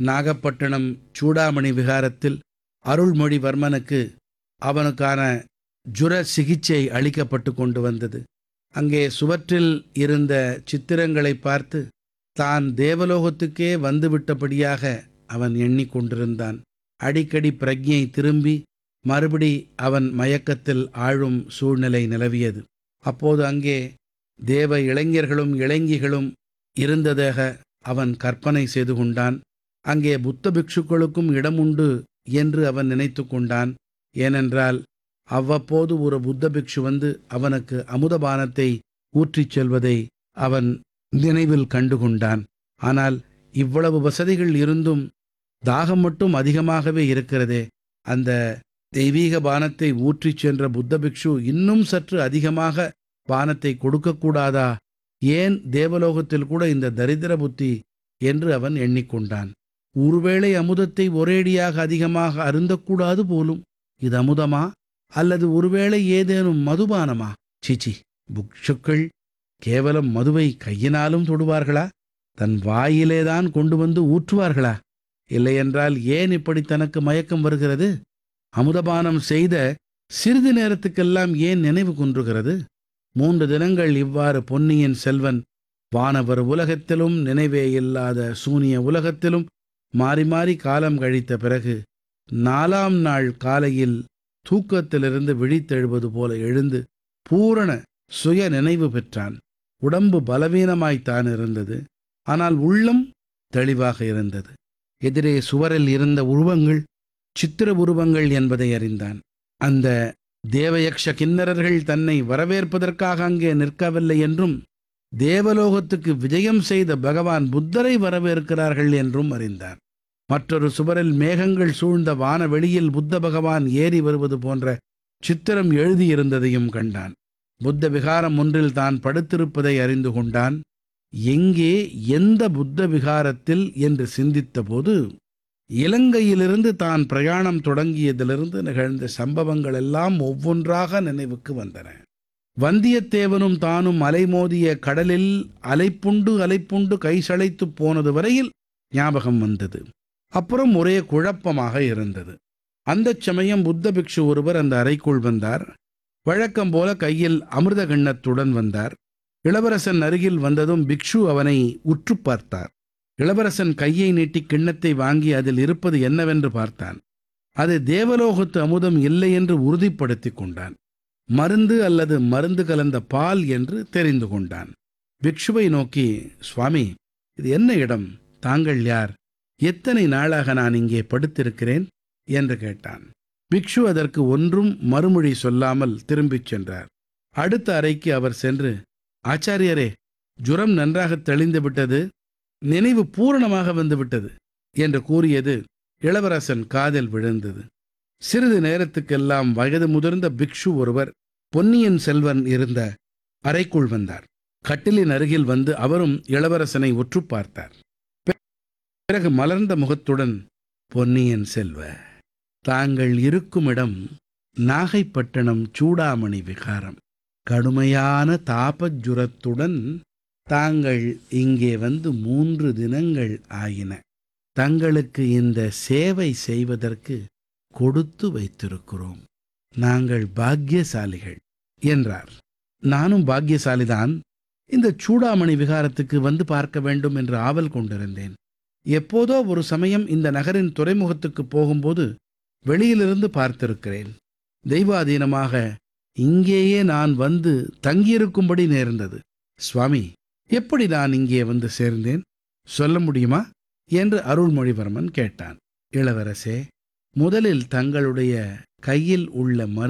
நாகப்பட்டினம் சூடாமணி விகாரத்தில் அருள்மொழிவர்மனுக்கு அவனுக்கான ஜுர சிகிச்சை அளிக்கப்பட்டு கொண்டு வந்தது அங்கே சுவற்றில் இருந்த சித்திரங்களை பார்த்து தான் தேவலோகத்துக்கே வந்துவிட்டபடியாக அவன் எண்ணிக்கொண்டிருந்தான் அடிக்கடி பிரஜை திரும்பி மறுபடி அவன் மயக்கத்தில் ஆழும் சூழ்நிலை நிலவியது அப்போது அங்கே தேவ இளைஞர்களும் இளைஞிகளும் இருந்ததாக அவன் கற்பனை செய்து கொண்டான் அங்கே புத்த பிக்ஷுக்களுக்கும் இடம் உண்டு என்று அவன் நினைத்து கொண்டான் ஏனென்றால் அவ்வப்போது ஒரு புத்த பிக்ஷு வந்து அவனுக்கு அமுதபானத்தை ஊற்றிச் செல்வதை அவன் நினைவில் கண்டு கொண்டான் ஆனால் இவ்வளவு வசதிகள் இருந்தும் தாகம் மட்டும் அதிகமாகவே இருக்கிறதே அந்த தெய்வீக பானத்தை ஊற்றிச் சென்ற புத்த பிக்ஷு இன்னும் சற்று அதிகமாக பானத்தை கொடுக்கக்கூடாதா ஏன் தேவலோகத்தில் கூட இந்த தரித்திர புத்தி என்று அவன் எண்ணிக்கொண்டான் ஒருவேளை அமுதத்தை ஒரேடியாக அதிகமாக அருந்தக்கூடாது போலும் இது அமுதமா அல்லது ஒருவேளை ஏதேனும் மதுபானமா சிச்சி புக்ஷுக்கள் கேவலம் மதுவை கையினாலும் தொடுவார்களா தன் வாயிலேதான் கொண்டு வந்து ஊற்றுவார்களா இல்லையென்றால் ஏன் இப்படி தனக்கு மயக்கம் வருகிறது அமுதபானம் செய்த சிறிது நேரத்துக்கெல்லாம் ஏன் நினைவு குன்றுகிறது மூன்று தினங்கள் இவ்வாறு பொன்னியின் செல்வன் வானவர் உலகத்திலும் நினைவே இல்லாத சூனிய உலகத்திலும் மாறி மாறி காலம் கழித்த பிறகு நாலாம் நாள் காலையில் தூக்கத்திலிருந்து விழித்தெழுவது போல எழுந்து பூரண சுய நினைவு பெற்றான் உடம்பு பலவீனமாய்த்தான் இருந்தது ஆனால் உள்ளம் தெளிவாக இருந்தது எதிரே சுவரில் இருந்த உருவங்கள் சித்திர உருவங்கள் என்பதை அறிந்தான் அந்த தேவயக்ஷ கிண்ணறர்கள் தன்னை வரவேற்பதற்காக அங்கே நிற்கவில்லை என்றும் தேவலோகத்துக்கு விஜயம் செய்த பகவான் புத்தரை வரவேற்கிறார்கள் என்றும் அறிந்தான் மற்றொரு சுவரில் மேகங்கள் சூழ்ந்த வானவெளியில் புத்த பகவான் ஏறி வருவது போன்ற சித்திரம் எழுதியிருந்ததையும் கண்டான் புத்த விகாரம் ஒன்றில் தான் படுத்திருப்பதை அறிந்து கொண்டான் எங்கே எந்த புத்த விகாரத்தில் என்று சிந்தித்தபோது இலங்கையிலிருந்து தான் பிரயாணம் தொடங்கியதிலிருந்து நிகழ்ந்த சம்பவங்கள் எல்லாம் ஒவ்வொன்றாக நினைவுக்கு வந்தன வந்தியத்தேவனும் தானும் அலைமோதிய கடலில் அலைப்புண்டு அலைப்புண்டு கைசளைத்துப் போனது வரையில் ஞாபகம் வந்தது அப்புறம் ஒரே குழப்பமாக இருந்தது அந்தச் சமயம் புத்த பிக்ஷு ஒருவர் அந்த அறைக்குள் வந்தார் வழக்கம் போல கையில் அமிர்த கிண்ணத்துடன் வந்தார் இளவரசன் அருகில் வந்ததும் பிக்ஷு அவனை உற்று பார்த்தார் இளவரசன் கையை நீட்டி கிண்ணத்தை வாங்கி அதில் இருப்பது என்னவென்று பார்த்தான் அது தேவலோகத்து அமுதம் இல்லை என்று உறுதிப்படுத்திக் கொண்டான் மருந்து அல்லது மருந்து கலந்த பால் என்று தெரிந்து கொண்டான் பிக்ஷுவை நோக்கி சுவாமி இது என்ன இடம் தாங்கள் யார் எத்தனை நாளாக நான் இங்கே படுத்திருக்கிறேன் என்று கேட்டான் பிக்ஷு அதற்கு ஒன்றும் மறுமொழி சொல்லாமல் திரும்பிச் சென்றார் அடுத்த அறைக்கு அவர் சென்று ஆச்சாரியரே ஜுரம் நன்றாக தெளிந்து விட்டது நினைவு பூரணமாக வந்துவிட்டது என்று கூறியது இளவரசன் காதில் விழுந்தது சிறிது நேரத்துக்கெல்லாம் வயது முதிர்ந்த பிக்ஷு ஒருவர் பொன்னியின் செல்வன் இருந்த அறைக்குள் வந்தார் கட்டிலின் அருகில் வந்து அவரும் இளவரசனை உற்று பார்த்தார் பிறகு மலர்ந்த முகத்துடன் பொன்னியின் செல்வ தாங்கள் இருக்கும் இடம் நாகைப்பட்டினம் சூடாமணி விகாரம் கடுமையான தாபஜுரத்துடன் தாங்கள் இங்கே வந்து மூன்று தினங்கள் ஆயின தங்களுக்கு இந்த சேவை செய்வதற்கு கொடுத்து வைத்திருக்கிறோம் நாங்கள் பாக்கியசாலிகள் என்றார் நானும் பாக்கியசாலிதான் இந்த சூடாமணி விகாரத்துக்கு வந்து பார்க்க வேண்டும் என்று ஆவல் கொண்டிருந்தேன் எப்போதோ ஒரு சமயம் இந்த நகரின் துறைமுகத்துக்கு போகும்போது வெளியிலிருந்து பார்த்திருக்கிறேன் தெய்வாதீனமாக இங்கேயே நான் வந்து தங்கியிருக்கும்படி நேர்ந்தது சுவாமி எப்படி நான் இங்கே வந்து சேர்ந்தேன் சொல்ல முடியுமா என்று அருள்மொழிவர்மன் கேட்டான் இளவரசே முதலில் தங்களுடைய கையில் உள்ள மரு